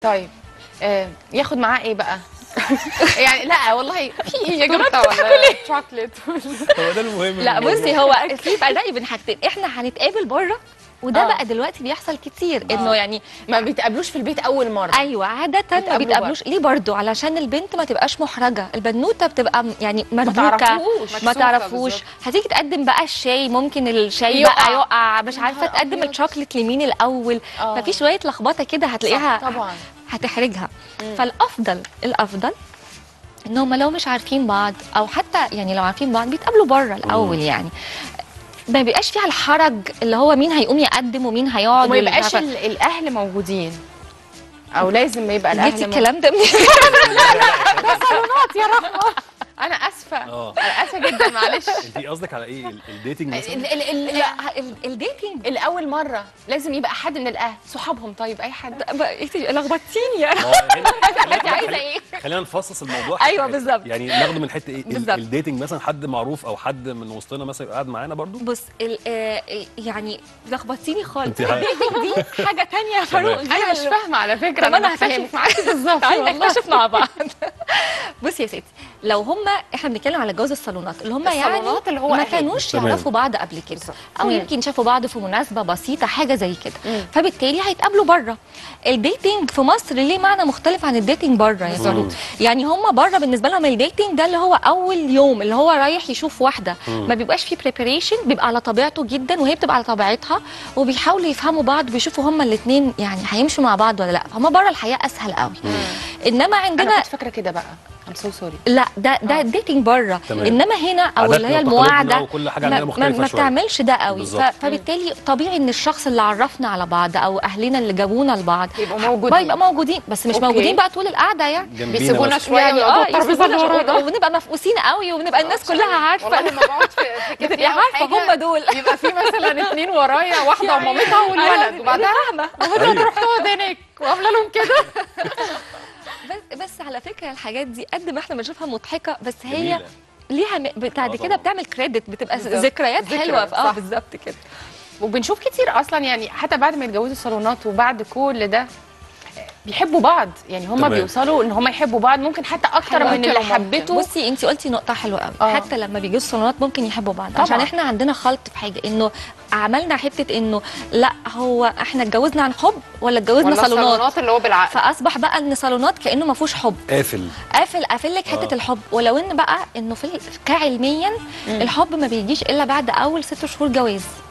طيب آه ياخد معاه ايه بقى يعني لا والله في ايه يا جماعه تورته ولا شوكليت هو ده المهم لا من الموضوع. بصي هو في فرق بين حاجتين احنا هنتقابل بره وده آه. بقى دلوقتي بيحصل كتير انه يعني ما بيتقابلوش في البيت اول مره ايوه عاده ما بيتقابلوا بيتقابلوش ليه برضو علشان البنت ما تبقاش محرجه البنوته بتبقى م- يعني مربوكه تعرفوش. ما مكسوفة تعرفوش بالظبط. هتيجي تقدم بقى الشاي ممكن الشاي يقع. بقى يقع مش عارفه نهار تقدم أبيض. الشوكليت لمين الاول آه. ففي شويه لخبطه كده هتلاقيها صح، طبعا هتحرجها فالافضل الافضل ان هم لو مش عارفين بعض او حتى يعني لو عارفين بعض بيتقابلوا بره الاول يعني ما بيبقاش فيها الحرج اللي هو مين هيقوم يقدم ومين هيقعد وما واللي يبقاش عارفة- ال- الاهل موجودين او لازم يبقى الاهل جبتي موجودين. الكلام ده منين؟ يا رحمه انا اسفه اه انا اسفه جدا معلش انت قصدك على ايه ال- الديتنج مثلا ال- ال- ال- لا ال- الديتنج الاول مره لازم يبقى حد من الاهل صحابهم طيب اي حد بقى- انت لخبطتيني يا ما هو هنا- انت عايزه ايه خلينا نفصص الموضوع أيوة حتة- بالظبط. يعني ناخده من حته ايه ال- بالظبط. الديتنج مثلا حد معروف او حد من وسطنا مثلا يبقى قاعد معانا برضو بص ال- آه، يعني لخبطتيني خالص انت ه- الديتنج دي حاجه تانية يا تمام. فاروق انا مش فاهمه على فكره طب انا بفهمك. هكشف معاكي بالظبط تعالي والله. نكتشف مع بعض بصي يا ستي لو هم احنا بنتكلم على جواز الصالونات اللي هم يعني الصالونات اللي هو ما أهل. كانوش تمام. يعرفوا بعض قبل كده او مم. يمكن شافوا بعض في مناسبه بسيطه حاجه زي كده مم. فبالتالي هيتقابلوا بره الديتنج في مصر ليه معنى مختلف عن الديتنج بره يا فاروق يعني هم بره بالنسبه لهم الديتنج ده اللي هو اول يوم اللي هو رايح يشوف واحده ما بيبقاش فيه بريباريشن بيبقى على طبيعته جدا وهي بتبقى على طبيعتها وبيحاولوا يفهموا بعض بيشوفوا هم الاثنين يعني هيمشوا مع بعض ولا لا فهم بره الحياه اسهل قوي انما انا عندنا كنت فاكره كده بقى ام سو سوري لا ده ده الديتنج بره تمام. انما هنا او عاداتنا اللي هي وتقاليدنا المواعده وكل حاجة ما, عندنا ما, مختلفة ما شوية. بتعملش ده قوي ف- بالظبط. فبالتالي طبيعي ان الشخص اللي عرفنا على بعض او اهلنا اللي جابونا لبعض يبقوا بقى موجودين يبقى موجودين بس مش أوكي. موجودين بقى طول القعده يعني جنبينا بيسيبونا بس. شويه يعني ويقعدوا اه على الترابيزه يسيبونا اللي ورا شوية ده وبنبقى مفقوسين قوي وبنبقى الناس كلها عارفه والله لما بقعد في في كافيه بتبقي أو عارفه حاجة، هم دول يبقى في مثلا اتنين ورايا واحده يعني- ومامتها والولد أيوة، وبعدها فاهمه وبعدها تروح تقعد هناك وعامله لهم كده بس بس على فكره الحاجات دي قد ما احنا بنشوفها مضحكه بس هي جميلة. ليها م- بعد آه كده طبعاً. بتعمل كريدت بتبقى بالظبط. ذكريات ذكرى، حلوه اه صح. بالظبط كده وبنشوف كتير اصلا يعني حتى بعد ما يتجوزوا الصالونات وبعد كل ده بيحبوا بعض يعني هم تمام. بيوصلوا ان هم يحبوا بعض ممكن حتى اكتر حلو من أكتر اللي وممكن. حبته بصي انت قلتي نقطه حلوه قوي آه. حتى لما بيجوا الصالونات ممكن يحبوا بعض طبعاً. عشان احنا عندنا خلط في حاجه انه عملنا حته انه لا هو احنا اتجوزنا عن حب ولا اتجوزنا ولا صالونات الصالونات اللي هو بالعقل فاصبح بقى ان صالونات كانه ما فيهوش حب قافل قافل قافل لك حته آه. الحب ولو ان بقى انه في ال- كعلميا الحب ما بيجيش الا بعد اول ست شهور جواز